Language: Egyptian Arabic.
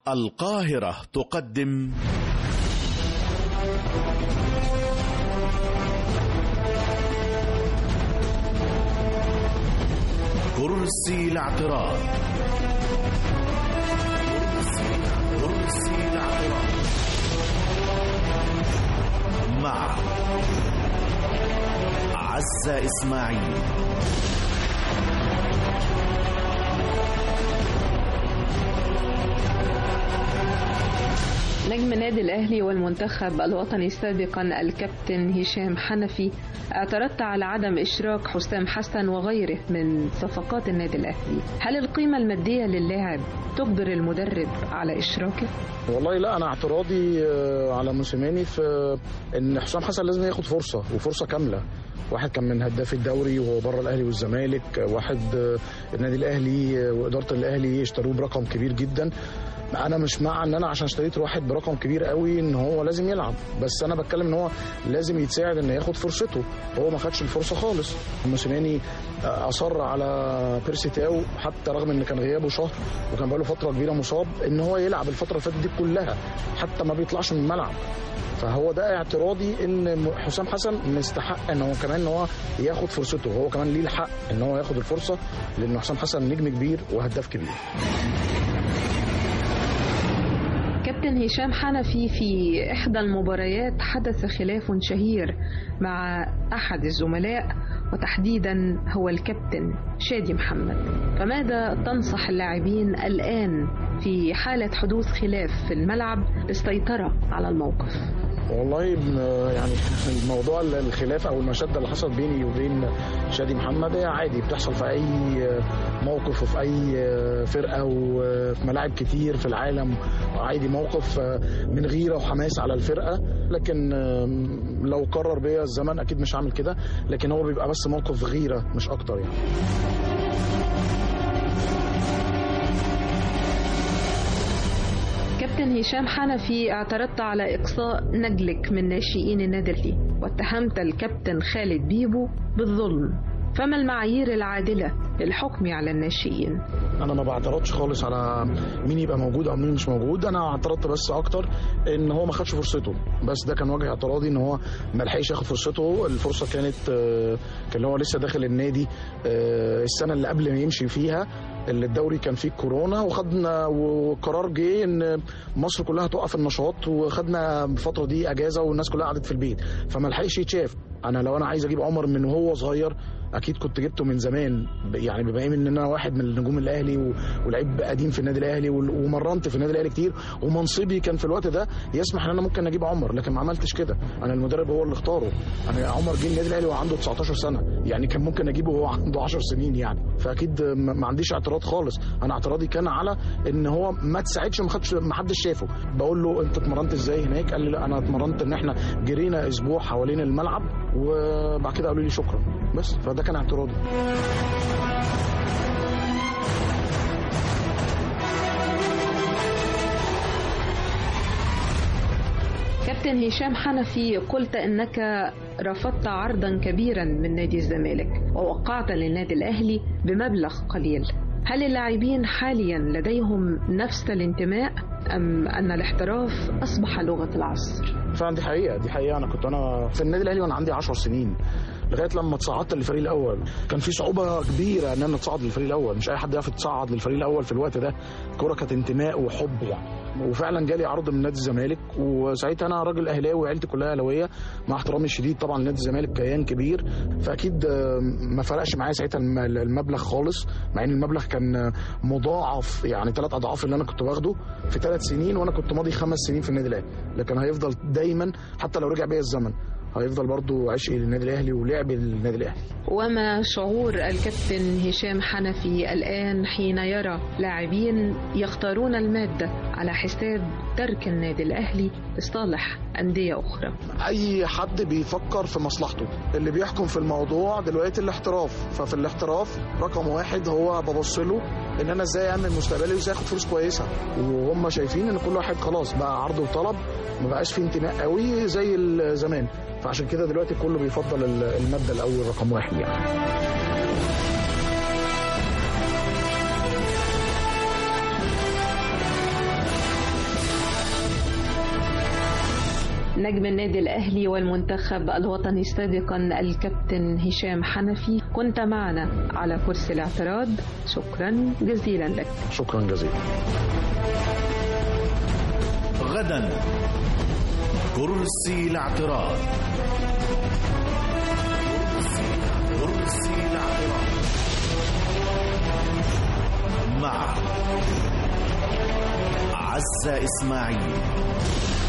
القاهرة تقدم كرسي الاعتراض كرسي الاعتراض مع عزة إسماعيل نجم نادي الأهلي والمنتخب الوطني سابقا الكابتن هشام حنفي اعترضت على عدم إشراك حسام حسن وغيره من صفقات النادي الأهلي هل القيمة المادية للاعب تجبر المدرب على إشراكه؟ والله لا انا اعتراضي آه، على موسيماني في ان حسام حسن لازم ياخد فرصه وفرصه كامله واحد كان من هداف الدوري وهو بره الاهلي والزمالك واحد آه، النادي الاهلي آه، واداره الاهلي اشتروه برقم كبير جدا انا مش مع ان انا عشان اشتريت واحد برقم كبير قوي ان هو لازم يلعب بس انا بتكلم ان هو لازم يتساعد ان ياخد فرصته هو ما خدش الفرصه خالص موسيماني آه، اصر على بيرسي تاو حتى رغم ان كان غيابه شهر وكان بقاله فتره كبيره مصاب ان هو يلعب الفتره اللي فاتت دي كلها حتى ما بيطلعش من الملعب فهو ده اعتراضي ان حسام حسن مستحق ان هو كمان ان هو ياخد فرصته هو كمان ليه الحق ان هو ياخد الفرصه لان حسام حسن نجم كبير وهداف كبير كابتن هشام حنفي في إحدى المباريات حدث خلاف شهير مع أحد الزملاء وتحديدا هو الكابتن شادي محمد فماذا تنصح اللاعبين الآن في حالة حدوث خلاف في الملعب للسيطرة على الموقف والله م- يعني الموضوع ال- الخلاف او المشاده اللي حصل بيني وبين شادي محمد هي عادي بتحصل في اي موقف وفي اي فرقه وفي ملاعب كتير في العالم عادي موقف من غيره وحماس على الفرقه لكن لو قرر بيا الزمن اكيد مش هعمل كده لكن هو بيبقى بس موقف غيره مش اكتر يعني كابتن هشام حنفي اعترضت على إقصاء نجلك من ناشئين النادي الأهلي واتهمت الكابتن خالد بيبو بالظلم فما المعايير العادلة للحكم على الناشئين؟ انا ما بعترضش خالص على مين يبقى موجود او مين مش موجود انا اعترضت بس اكتر ان هو ما خدش فرصته بس ده كان وجه اعتراضي ان هو ما لحقش ياخد فرصته الفرصه كانت آه، كان هو لسه داخل النادي آه، السنه اللي قبل ما يمشي فيها اللي الدوري كان فيه كورونا وخدنا وقرار جه ان مصر كلها توقف النشاط وخدنا الفتره دي اجازه والناس كلها قعدت في البيت فما لحقش يتشاف انا لو انا عايز اجيب عمر من وهو صغير اكيد كنت جبته من زمان ب- يعني بما ان انا واحد من نجوم الاهلي و- ولعيب قديم في النادي الاهلي وال- ومرنت في النادي الاهلي كتير ومنصبي كان في الوقت ده يسمح ان انا ممكن اجيب عمر لكن ما عملتش كده انا المدرب هو اللي اختاره انا عمر جه النادي الاهلي وهو عنده 19 سنه يعني كان ممكن اجيبه وهو عنده 10 سنين يعني فاكيد ما ما عنديش اعتراض خالص انا اعتراضي كان على ان هو ما تساعدش ما خدش ما حدش شافه بقول له انت اتمرنت ازاي هناك قال لي لا انا اتمرنت ان احنا جرينا اسبوع حوالين الملعب وبعد كده قالوا لي شكرا بس فده كان اعتراضي كابتن هشام حنفي قلت انك رفضت عرضا كبيرا من نادي الزمالك ووقعت للنادي الاهلي بمبلغ قليل هل اللاعبين حاليا لديهم نفس الانتماء ام ان الاحتراف اصبح لغه العصر فعلا دي حقيقه دي حقيقه انا كنت انا في النادي الاهلي وانا عندي 10 سنين لغايه لما اتصعدت للفريق الاول كان في صعوبه كبيره ان انا اتصعد للفريق الاول مش اي حد يعرف يتصعد للفريق الاول في الوقت ده الكوره كانت انتماء وحب يعني وفعلا جالي عرض من نادي الزمالك وساعتها انا راجل اهلاوي وعيلتي كلها اهلاويه مع احترامي الشديد طبعا لنادي الزمالك كيان كبير فاكيد آه، ما فرقش معايا ساعتها الم- المبلغ خالص مع ان المبلغ كان مضاعف يعني ثلاث اضعاف اللي انا كنت باخده في ثلاث سنين وانا كنت ماضي خمس سنين في النادي الاهلي لكن هيفضل دايما حتى لو رجع بيا الزمن هيفضل برضو عشقي للنادي الاهلي ولعبي للنادي الاهلي وما شعور الكابتن هشام حنفي الان حين يرى لاعبين يختارون الماده على حساب ترك النادي الاهلي لصالح انديه اخرى اي حد بيفكر في مصلحته اللي بيحكم في الموضوع دلوقتي الاحتراف ففي الاحتراف رقم واحد هو ببص له ان انا ازاي اعمل مستقبلي وازاي اخد فلوس كويسه وهم شايفين ان كل واحد خلاص بقى عرض وطلب ما بقاش في انتماء قوي زي زمان فعشان كده دلوقتي كله بيفضل الماده الاول رقم واحد يعني نجم النادي الأهلي والمنتخب الوطني سابقا الكابتن هشام حنفي كنت معنا على كرسي الاعتراض شكرا جزيلا لك شكرا جزيلا غدا كرسي الاعتراض كرسي الاعتراض مع عزة إسماعيل